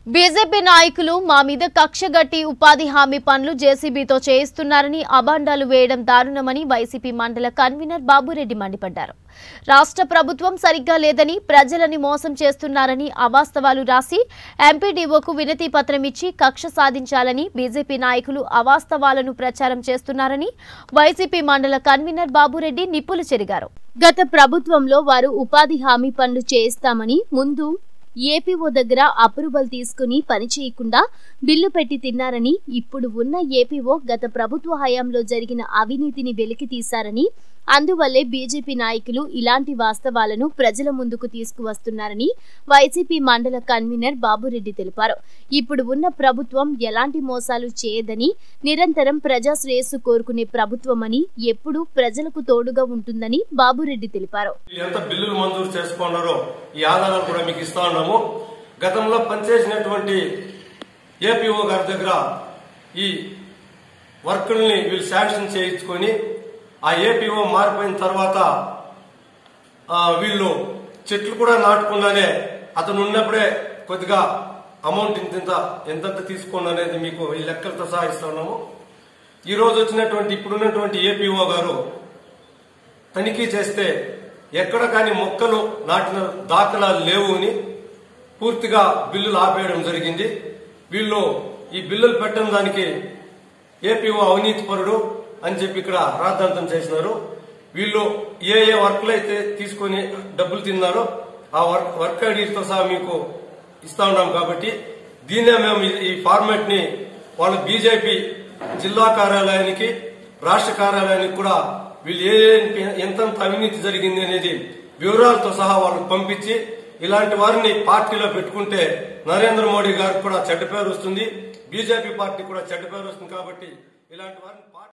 BJP నాయకులు మా మీద కక్షగట్టి ఉపాధి హామీ పనులు జేసీబీతో చేయిస్తున్నారని అబాండాలు వేయడం దారుణమని వైసీపీ మండల కన్వీనర్ బాబురెడ్డి మండిపడ్డారు రాష్ట్ర ప్రభుత్వం సరిగ్గా లేదని ప్రజలని మోసం చేస్తున్నారని అవాస్తవాలు రాసి ఎంపీడీఓకు వినతి పత్రం ఇచ్చి కక్ష సాధించాలని బీజేపీ నాయకులు అవాస్తవాలను ప్రచారం చేస్తున్నారని వైసీపీ మండల కన్వీనర్ బాబురెడ్డి నిప్పులు చెరిగారు గత ప్రభుత్వంలో వారు ఉపాధి హామీ పనులు చేయిస్తామని ముందు ఏపీఓ దగ్గర అప్రూవల్ తీసుకుని పని చేయకుండా బిల్లు పెట్టి తిన్నారని ఇప్పుడు ఉన్న ఏపీఓ గత ప్రభుత్వ హయాంలో జరిగిన అవినీతిని వెలికి తీశారని అందువల్లే బీజేపీ నాయకులు ఇలాంటి వాస్తవాలను ప్రజల ముందుకు తీసుకువస్తున్నారని వైసీపీ మండల కన్వీనర్ బాబురెడ్డి తెలిపారు ఇప్పుడు ఉన్న ప్రభుత్వం ఎలాంటి మోసాలు చేయదని నిరంతరం ప్రజా శ్రేయస్సు కోరుకునే ప్రభుత్వమని ఎప్పుడూ ప్రజలకు తోడుగా ఉంటుందని బాబురెడ్డి తెలిపారు వీళ్ళు ఎంత బిల్లులు మంజూరు చేసుకున్నారో ఈ ఆధారాలు కూడా మీకు ఇస్తా ఉన్నాము గతంలో పనిచేసినటువంటి ఏపీఓ గారి దగ్గర ఈ వర్కుల్ని వీళ్ళు శాంక్షన్ చేయించుకొని ఆ ఏపీఓ మారిపోయిన తర్వాత ఆ, వీళ్ళు చెట్లు కూడా నాటకుండానే అతను ఉన్నప్పుడే కొద్దిగా అమౌంట్ ఇంత ఎంతెంత తీసుకోండి అనేది మీకు ఈ లెక్కలతో సహా ఇస్తా ఉన్నాము ఈ రోజు వచ్చినటువంటి ఇప్పుడున్నటువంటి ఏపీఓ గారు తనిఖీ చేస్తే ఎక్కడ కానీ మొక్కలు నాటిన దాఖలాలు లేవు అని పూర్తిగా బిల్లులు ఆపేయడం జరిగింది వీళ్ళు ఈ బిల్లులు పెట్టడం దానికి ఏపీఓ అవినీతి పరుడు అని చెప్పి ఇక్కడ రాద్ధాంతం చేసినారు వీళ్ళు ఏ ఏ వర్క్లు అయితే తీసుకొని డబ్బులు తిన్నారో ఆ వర్క్ వర్క్ ఐడీతో సహా మీకు ఇస్తా ఉన్నాం కాబట్టి దీన్నే మేము ఈ- ఈ ఫార్మాట్ ని వాళ్ళ బీజేపీ జిల్లా కార్యాలయానికి రాష్ట్ర కార్యాలయానికి కూడా వీళ్ళు ఏ ఏ- ఎంతెంత అవినీతి జరిగింది అనేది వివరాలతో సహా వాళ్ళకి పంపించి ఇలాంటి వారిని పార్టీలో పెట్టుకుంటే నరేంద్ర మోడీ గారికి కూడా చెడ్డ పేరు వస్తుంది బీజేపీ పార్టీ కూడా చెడ్డ పేరు వస్తుంది కాబట్టి ఇలాంటి వారిని పార్టీ